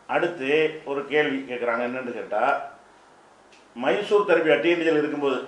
அடுத்து ஒரு கேள்வி கேட்குறாங்க என்னன்னு கேட்டால் மைசூர் தெரப்பி டீனேஜில் இருக்கும்போது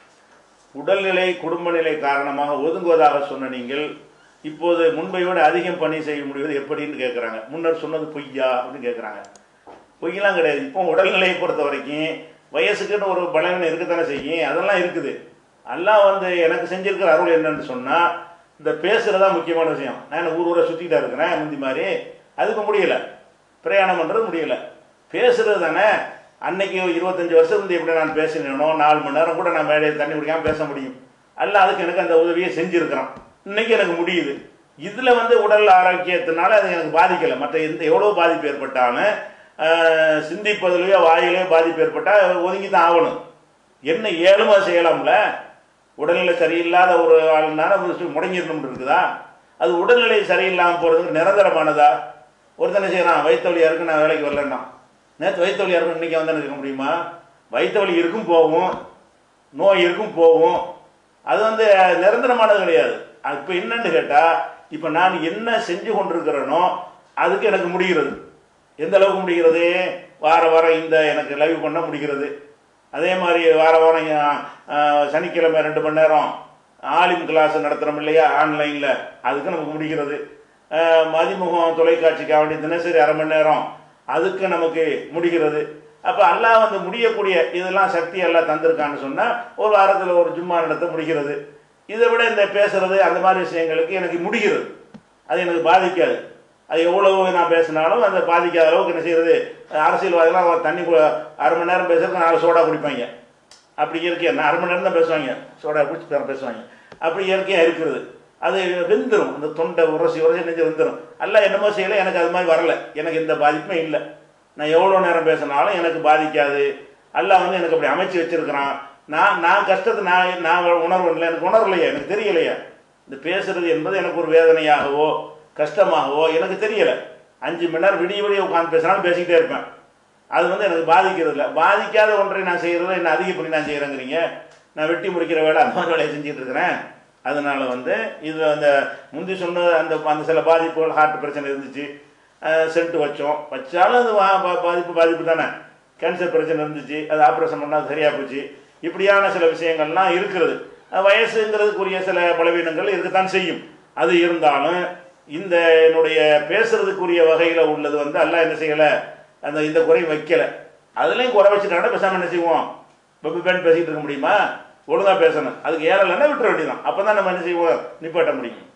உடல்நிலை குடும்ப நிலை காரணமாக ஒதுங்குவதாக சொன்ன நீங்கள் இப்போது முன்பை விட அதிகம் பணி செய்ய முடிவது எப்படின்னு கேட்குறாங்க முன்னர் சொன்னது பொய்யா அப்படின்னு கேட்குறாங்க பொய்யெல்லாம் கிடையாது இப்போ உடல்நிலையை பொறுத்த வரைக்கும் வயசுக்குன்னு ஒரு பலன் இருக்கத்தானே செய்யும் அதெல்லாம் இருக்குது எல்லாம் வந்து எனக்கு செஞ்சிருக்கிற அருள் என்னன்னு சொன்னால் இந்த பேசுகிறதா முக்கியமான விஷயம் நான் ஊர் ஊரை சுற்றிக்கிட்டா இருக்கிறேன் முந்தி மாதிரி அதுக்கு முடியல பிரயாணம் பண்ணுறது முடியல பேசுறது தானே அன்னைக்கு இருபத்தஞ்சி வருஷம் இருந்து எப்படி நான் பேசினேனோ நாலு மணி நேரம் கூட நான் மேடையில் தண்ணி குடிக்காமல் பேச முடியும் அல்ல அதுக்கு எனக்கு அந்த உதவியை செஞ்சுருக்கிறான் இன்னைக்கு எனக்கு முடியுது இதில் வந்து உடல் ஆரோக்கியத்தினால அது எனக்கு பாதிக்கலை மற்ற எந்த எவ்வளோ பாதிப்பு ஏற்பட்டாலும் ஆஹ், சிந்திப்பதிலேயோ வாயிலையோ பாதிப்பு ஏற்பட்டால் ஒதுங்கி தான் ஆகணும் என்ன ஏழும் அது செய்யலாம்ல உடல்நிலை சரியில்லாத ஒரு ஆளுனால முடங்கிடணும் இருக்குதா அது உடல்நிலை சரியில்லாமல் போகிறதுக்கு நிரந்தரமானதா ஒருத்தனை செய்கிறான் வயிற்றுவலியாக இருக்கு நான் வேலைக்கு வரலன்னா நேற்று வயிற்றுவலியாக இருக்கும் இன்றைக்கி வந்து இருக்க முடியுமா வயிற்றுவலி இருக்கும் போகும் நோய் இருக்கும் போகும் அது வந்து நிரந்தரமானது கிடையாது அது இப்போ என்னன்னு கேட்டால் இப்போ நான் என்ன செஞ்சு கொண்டிருக்கிறேனோ அதுக்கு எனக்கு முடிகிறது எந்த அளவுக்கு முடிகிறது வார வாரம் இந்த எனக்கு லைவ் பண்ண முடிகிறது அதே மாதிரி வார வாரம் அஹ், சனிக்கிழமை ரெண்டு மணி நேரம் ஆலிம் கிளாஸ் நடத்துகிறோம் இல்லையா ஆன்லைனில் அதுக்கு நமக்கு முடிகிறது அஹ், மதிமுகம் தொலைக்காட்சிக்கு வேண்டிய தினசரி அரை மணி நேரம் அதுக்கு நமக்கு முடிகிறது அப்போ அல்லாஹ் வந்து முடியக்கூடிய இதெல்லாம் சக்தி எல்லாம் தந்திருக்கான்னு சொன்னால் ஒரு வாரத்தில் ஒரு ஜும்மா நடத்த முடிகிறது இதை விட இந்த பேசுறது அந்த மாதிரி விஷயங்களுக்கு எனக்கு முடிகிறது அது எனக்கு பாதிக்காது அது எவ்வளவு நான் பேசினாலும் அந்த பாதிக்காத அளவுக்கு என்ன செய்யறது அரசியல்வாதிகளாம் தண்ணி கு- அரை மணி நேரம் பேசுறதுக்கு நாலு சோடா குடிப்பாங்க அப்படி இயற்கையாக நான் அரை மணி நேரம் தான் பேசுவாங்க சோடா குடிச்சு பே- பேசுவாங்க அப்படி இயற்கையாக இருக்கிறது அது வெந்துடும் அந்த தொண்டை உரசி உரசி நெஞ்சு வெந்துடும் எல்லாம் என்னமோ செய்யலை எனக்கு அது மாதிரி வரல எனக்கு எந்த பாதிப்புமே இல்லை நான் எவ்வளோ நேரம் பேசினாலும் எனக்கு பாதிக்காது அல்லாஹ் வந்து எனக்கு அப்படி அமைச்சு வச்சிருக்கிறான் நான் நான் கஷ்டத்தை நான் நான் உணர்வு எனக்கு உணரலையா எனக்கு தெரியலையா இந்த பேசுறது என்பது எனக்கு ஒரு வேதனையாகவோ கஷ்டமாகவோ எனக்கு தெரியலை அஞ்சு மணி நேரம் விடிய விடிய உட்காந்து பேசினாலும் பேசிக்கிட்டே இருப்பேன் அது வந்து எனக்கு பாதிக்கிறது இல்லை பாதிக்காத ஒன்றை நான் செய்கிறத என்ன அதிக பண்ணி நான் செய்கிறேங்கிறீங்க நான் வெட்டி முடிக்கிற வேலை அந்த மாதிரி வேலையை செஞ்சுட்டு இருக்கிறேன் அதனால வந்து இது அந்த முந்தி சொன்ன அந்த அந்த சில பாதிப்புகள் ஹார்ட் பிரச்சனை இருந்துச்சு சென்ட் வச்சோம் வச்சாலும் அது வா- பா- பாதிப்பு பாதிப்பு தானே கேன்சர் பிரச்சனை இருந்துச்சு அது ஆப்ரேஷன் பண்ணால் சரியாக போச்சு இப்படியான சில விஷயங்கள்லாம் இருக்கிறது அஹ் வயசுங்கிறதுக்குரிய சில பலவீனங்கள் இருக்கத்தான் செய்யும் அது இருந்தாலும் இந்த என்னுடைய பேசுறதுக்குரிய வகையில் உள்ளது வந்து எல்லாம் என்ன செய்யலை அந்த இந்த குறை வைக்கலை அதுலேயும் குறை வச்சுட்டாங்கன்னா பேசாமல் என்ன செய்வோம் பப்பு பேன் பேசிக்கிட்டு இருக்க முடியுமா ஒழுங்காக பேசணும் அதுக்கு ஏறலைன்னா விட்டுற வேண்டியதான் அப்போ தான் நம்ம என்ன செய்வோம் நிப்பாட்ட முடியும்